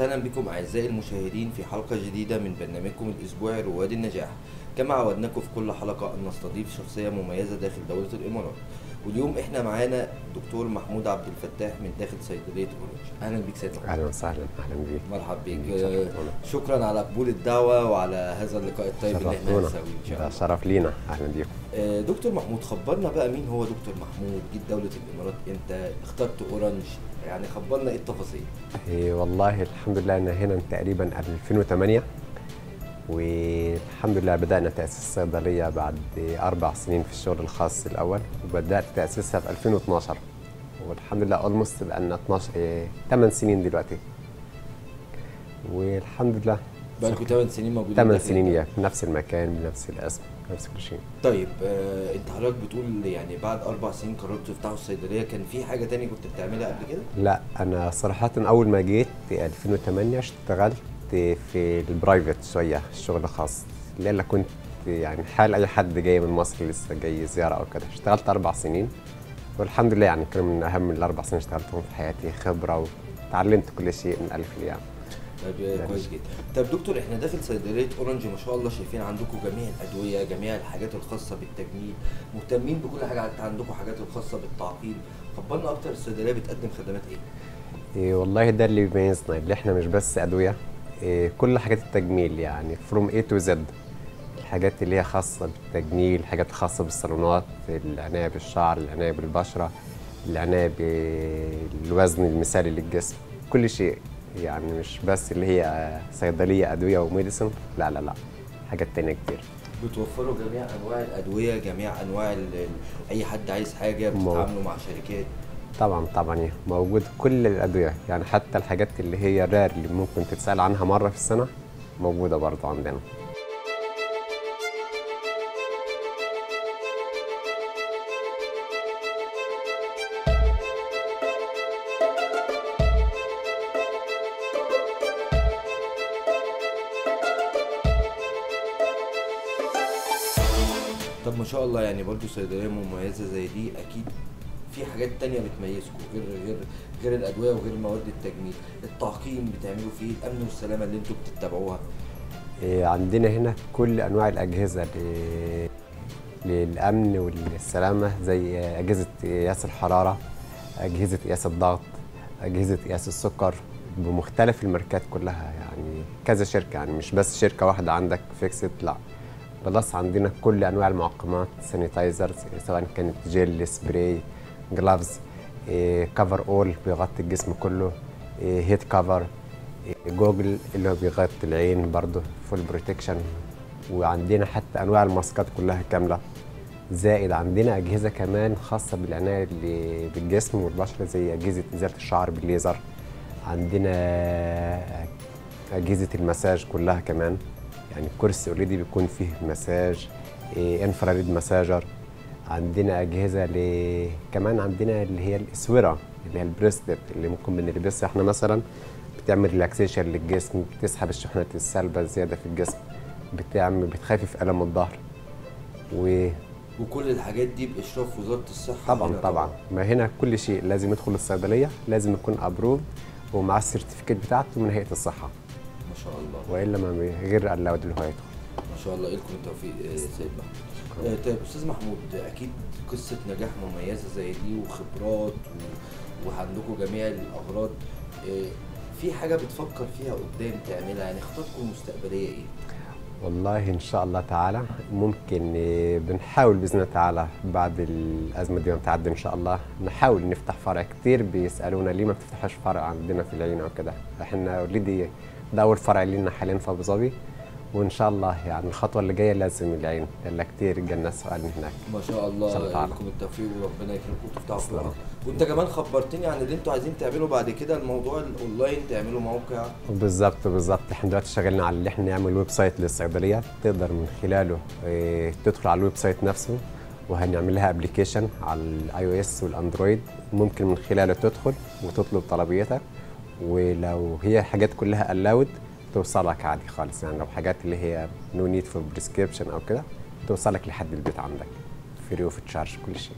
وسهلا بكم أعزائي المشاهدين في حلقة جديدة من برنامجكم الأسبوعي رواد النجاح كما عودناكم في كل حلقة أن نستضيف شخصية مميزة داخل دولة الإمارات واليوم إحنا معانا دكتور محمود عبد الفتاح من داخل صيدلية أورنج أهلا بيك سيد محمود اهلا وسهلا اهلا بيك مرحبا بيك شرفتونا. آه، شكرا على قبول الدعوة وعلى هذا اللقاء الطيب اللي احنا شرفتونا هنسويه إن شاء ده الله شرف لينا اهلا بيكم آه، دكتور محمود خبرنا بقى مين هو دكتور محمود جيت دولة الإمارات إمتى اخترت أورنج يعني خبرنا إيه التفاصيل إيه والله الحمد لله انا هنا من تقريبا 2008 والحمد لله بدانا تاسيس الصيدليه بعد اربع سنين في الشغل الخاص الاول وبدات تاسيسها في 2012 والحمد لله اولموست بقالنا 12 إيه 8 سنين دلوقتي والحمد لله بقالكم 8 سنين موجودين 8 داخل سنين الدولة. يا بنفس المكان بنفس الاسم بنفس كل شيء طيب آه، انت حضرتك بتقول يعني بعد اربع سنين قررتوا تفتحوا الصيدليه كان في حاجه تانية كنت بتعملها قبل كده؟ لا انا صراحه اول ما جيت 2008 اشتغلت في البرايفت شويه الشغل الخاص لان كنت يعني حال اي حد جاي من مصر لسه جاي زياره او كده اشتغلت اربع سنين والحمد لله يعني كانوا من اهم الاربع سنين اشتغلتهم في حياتي خبره وتعلمت كل شيء من الف لياء طيب آه، لا، كويس جدا طب دكتور احنا داخل صيدليه اورنج ما شاء الله شايفين عندكم جميع الادويه جميع الحاجات الخاصه بالتجميل مهتمين بكل حاجه حتى عندكم حاجات الخاصه بالتعقيم خبرنا اكتر الصيدليه بتقدم خدمات ايه؟ إيه والله ده اللي بيميزنا اللي احنا مش بس ادويه إيه كل حاجات التجميل يعني فروم A تو زد الحاجات اللي هي خاصه بالتجميل الحاجات الخاصه بالصالونات العنايه بالشعر العنايه بالبشره العنايه بالوزن المثالي للجسم كل شيء يعني مش بس اللي هي صيدليه ادويه وميديسن لا لا لا حاجات تانية كتير بتوفروا جميع انواع الادويه جميع انواع ال- ال- اي حد عايز حاجه مو- بتتعاملوا مع شركات طبعا طبعا يعني موجود كل الادويه يعني حتى الحاجات اللي هي رار اللي ممكن تتسال عنها مره في السنه موجوده برضه عندنا طب ما شاء الله يعني برضو صيدليه مميزه زي دي اكيد في حاجات تانية بتميزكم غير غير غير الادويه وغير مواد التجميل التعقيم بتعملوا فيه الامن والسلامه اللي انتوا بتتبعوها إيه، عندنا هنا كل انواع الاجهزه ل- للامن والسلامه زي اجهزه قياس الحراره اجهزه قياس الضغط اجهزه قياس السكر بمختلف الماركات كلها يعني كذا شركه يعني مش بس شركه واحده عندك فيكسد لا بلس عندنا كل انواع المعقمات سانيتايزرز سواء كانت جل سبراي جلافز كفر اول بيغطي الجسم كله هيد كفر جوجل اللي هو بيغطي العين برضه فول بروتكشن وعندنا حتى انواع الماسكات كلها كامله زائد عندنا اجهزه كمان خاصه بالعنايه اللي بالجسم والبشره زي اجهزه ازاله الشعر بالليزر عندنا اجهزه المساج كلها كمان يعني الكرسي اوريدي بيكون فيه مساج إيه، انفراريد مساجر عندنا اجهزه ل... كمان عندنا اللي هي الاسوره اللي هي البريسلت اللي ممكن بنلبسها احنا مثلا بتعمل ريلاكسيشن للجسم بتسحب الشحنات السالبه الزياده في الجسم بتعمل بتخفف الم الظهر و وكل الحاجات دي باشراف وزاره الصحه طبعا هنا طبعا ما هنا كل شيء لازم يدخل الصيدليه لازم يكون ابروف ومعاه السيرتيفيكيت بتاعته من هيئه الصحه ما شاء الله والا ما بي- غير الاود اللي هو يدخل ما شاء الله لكم التوفيق آه، سيد محمود آه، طيب استاذ محمود اكيد قصه نجاح مميزه زي دي وخبرات و... وعندكم جميع الاغراض آه، في حاجه بتفكر فيها قدام تعملها يعني خططكم المستقبليه ايه؟ والله ان شاء الله تعالى ممكن آه، بنحاول باذن الله تعالى بعد الازمه دي ما تعدي ان شاء الله نحاول نفتح فرع كتير بيسالونا ليه ما بتفتحوش فرع عندنا في العين او كده احنا اوريدي ده اول فرع لينا حاليا في ابو ظبي وان شاء الله يعني الخطوه اللي جايه لازم العين لان كتير جالنا سؤال من هناك ما شاء الله إن شاء الله تعالى. لكم التوفيق وربنا يكرمكم وتفتحوا تسلم. فرع وانت كمان خبرتني عن اللي انتوا عايزين تعملوا بعد كده الموضوع الاونلاين تعملوا موقع بالظبط بالظبط احنا دلوقتي شغالين على اللي احنا نعمل ويب سايت للصيدليه تقدر من خلاله اه تدخل على الويب سايت نفسه وهنعمل لها ابلكيشن على الاي او اس والاندرويد ممكن من خلاله تدخل وتطلب طلبيتك ولو هي حاجات كلها الاود توصلك عادي خالص يعني لو حاجات اللي هي نو نيد فور بريسكريبشن او كده توصلك لحد البيت عندك فري اوف تشارج كل شيء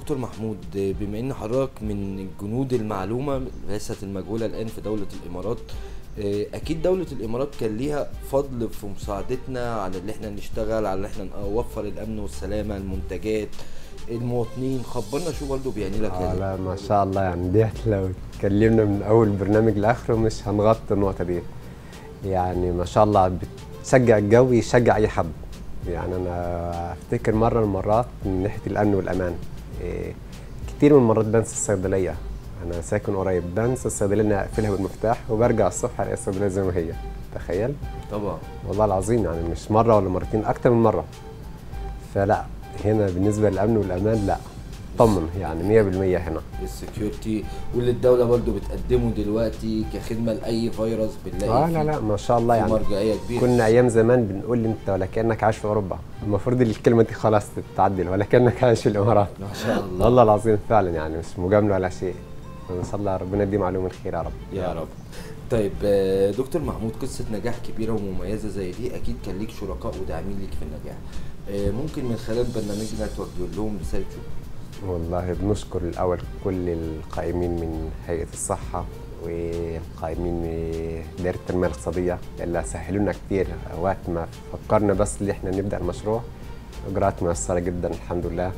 دكتور محمود آه، بما ان حضرتك من جنود المعلومه ليست المجهوله الان في دوله الامارات آه، اكيد دوله الامارات كان ليها فضل في مساعدتنا على اللي احنا نشتغل على اللي احنا نوفر الامن والسلامه المنتجات المواطنين خبرنا شو برضه بيعني لك آه هذا لا ما شاء الله يعني ديت لو اتكلمنا من اول برنامج لاخره مش هنغطي النقطه دي يعني ما شاء الله بتشجع الجو يشجع اي حد يعني انا افتكر مره من المرات من ناحيه الامن والامان إيه كتير من المرات بنسى الصيدليه انا ساكن قريب بنسى الصيدليه اني اقفلها بالمفتاح وبرجع الصبح الاقي الصيدليه زي ما هي تخيل طبعا والله العظيم يعني مش مره ولا مرتين اكتر من مره فلا هنا بالنسبه للامن والامان لا طمن يعني 100% هنا السكيورتي واللي الدوله برضه بتقدمه دلوقتي كخدمه لاي فيروس بنلاقي اه لا لا ما شاء الله في يعني مرجعيه كبيره كنا ايام زمان بنقول انت ولا كانك عايش في اوروبا المفروض الكلمه دي خلاص تتعدل ولا كانك عايش في الامارات ما شاء الله والله العظيم فعلا يعني مش مجامله ولا شيء ان شاء الله ربنا يديم عليهم الخير يا رب يا رب طيب آه، دكتور محمود قصة نجاح كبيرة ومميزة زي دي أكيد كان ليك شركاء وداعمين ليك في النجاح آه، ممكن من خلال برنامجنا توجه لهم رسالة شكر والله بنشكر الاول كل القائمين من هيئه الصحه والقائمين من دائره التنميه الاقتصاديه اللي سهلوا لنا كتير وقت ما فكرنا بس ان احنا نبدا المشروع اجراءات ميسره جدا الحمد لله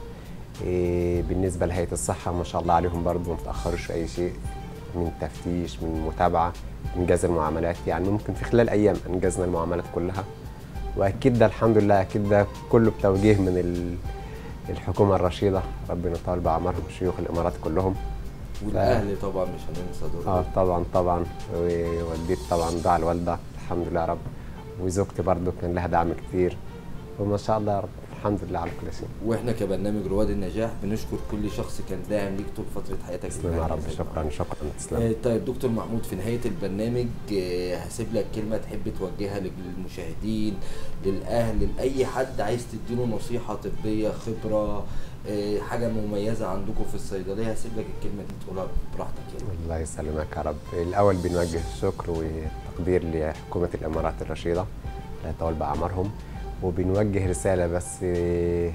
إيه بالنسبه لهيئه الصحه ما شاء الله عليهم برضو ما تاخروش في اي شيء من تفتيش من متابعه انجاز المعاملات يعني ممكن في خلال ايام انجزنا المعاملات كلها واكيد ده الحمد لله اكيد ده كله بتوجيه من ال الحكومة الرشيدة ربنا يطول بعمرهم شيوخ الإمارات كلهم والأهل طبعا مش هننسى دورهم اه طبعا طبعا ووالدتي طبعا دعا الوالدة الحمد لله يا رب وزوجتي برضو كان لها دعم كتير وما شاء الله يا رب الحمد لله على كل شيء واحنا كبرنامج رواد النجاح بنشكر كل شخص كان داعم ليك طول فترة حياتك تسلم يا رب المهنية. شكرا شكرا تسلم آه، طيب دكتور محمود في نهاية البرنامج آه، هسيب لك كلمة تحب توجهها للمشاهدين للأهل لأي حد عايز تديله نصيحة طبية خبرة آه، حاجة مميزة عندكم في الصيدلية هسيب لك الكلمة دي تقولها براحتك يعني الله يسلمك يا رب الأول بنوجه الشكر والتقدير لحكومة الإمارات الرشيدة لا يطول بأعمارهم وبنوجه رسالة بس آه،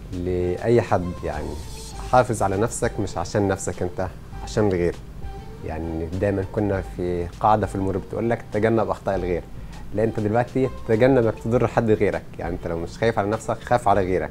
لأي حد يعني حافظ على نفسك مش عشان نفسك أنت عشان الغير يعني دايما كنا في قاعدة في المرور بتقول لك تجنب أخطاء الغير لا أنت دلوقتي تجنب انك تضر حد غيرك يعني أنت لو مش خايف على نفسك خاف على غيرك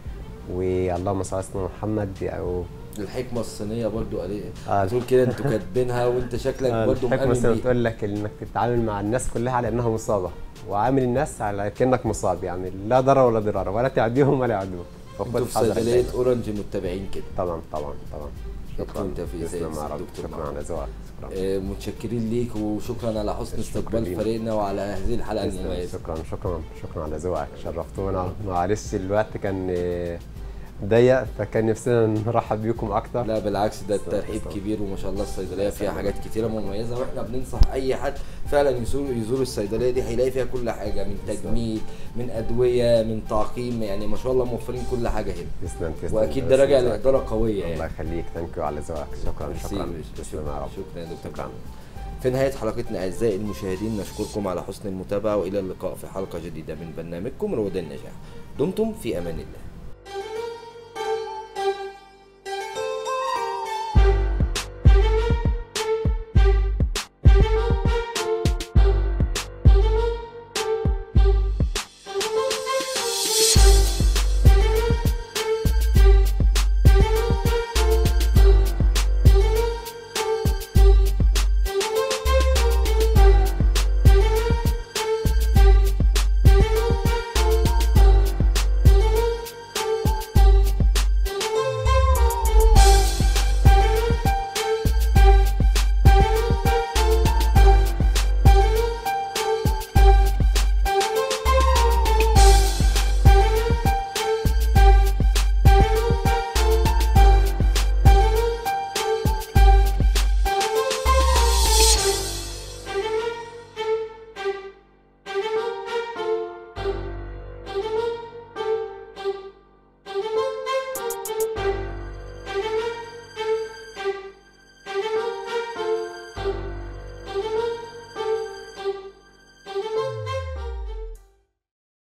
واللهم صل على سيدنا محمد أو الحكمة الصينية برضو قال آه. تقول كده انتوا كاتبينها وانت شكلك برضو الحكمة مؤمن مثلا بيها بتقول لك انك تتعامل مع الناس كلها على انها مصابة وعامل الناس على كانك مصاب يعني لا ضرر ولا ضرار ولا تعديهم ولا يعدوك انتوا في حذرك صيدلية دايماً. اورنج متابعين كده طبعا طبعا طبعا شكرا بالتوفيق زي تسلم يا السيد رب دكتور شكرا محمد. على ذوقك شكرا آه، متشكرين ليك وشكرا على حسن شكرا استقبال لينا. فريقنا وعلى هذه الحلقة تسلم. المميزة شكرا شكرا شكرا على ذوقك شرفتونا معلش الوقت كان آه، ضيق فكان نفسنا نرحب بيكم اكتر لا بالعكس ده تسلم، الترحيب تسلم. كبير وما شاء الله الصيدليه فيها تسلم. حاجات كتيره مميزه واحنا بننصح اي حد فعلا يزور يزور الصيدليه دي هيلاقي فيها كل حاجه من تسلم. تجميل من ادويه من تعقيم يعني ما شاء الله موفرين كل حاجه هنا تسلم تسلم واكيد ده راجع تسلم. لاداره قويه الله يعني يخليك ثانك يو على ذوقك شكرا ميرسي، شكرا ميرسي. تسلم يا رب شكرا يا دكتور شكرا في نهاية حلقتنا أعزائي المشاهدين نشكركم على حسن المتابعة وإلى اللقاء في حلقة جديدة من برنامجكم رواد النجاح دمتم في أمان الله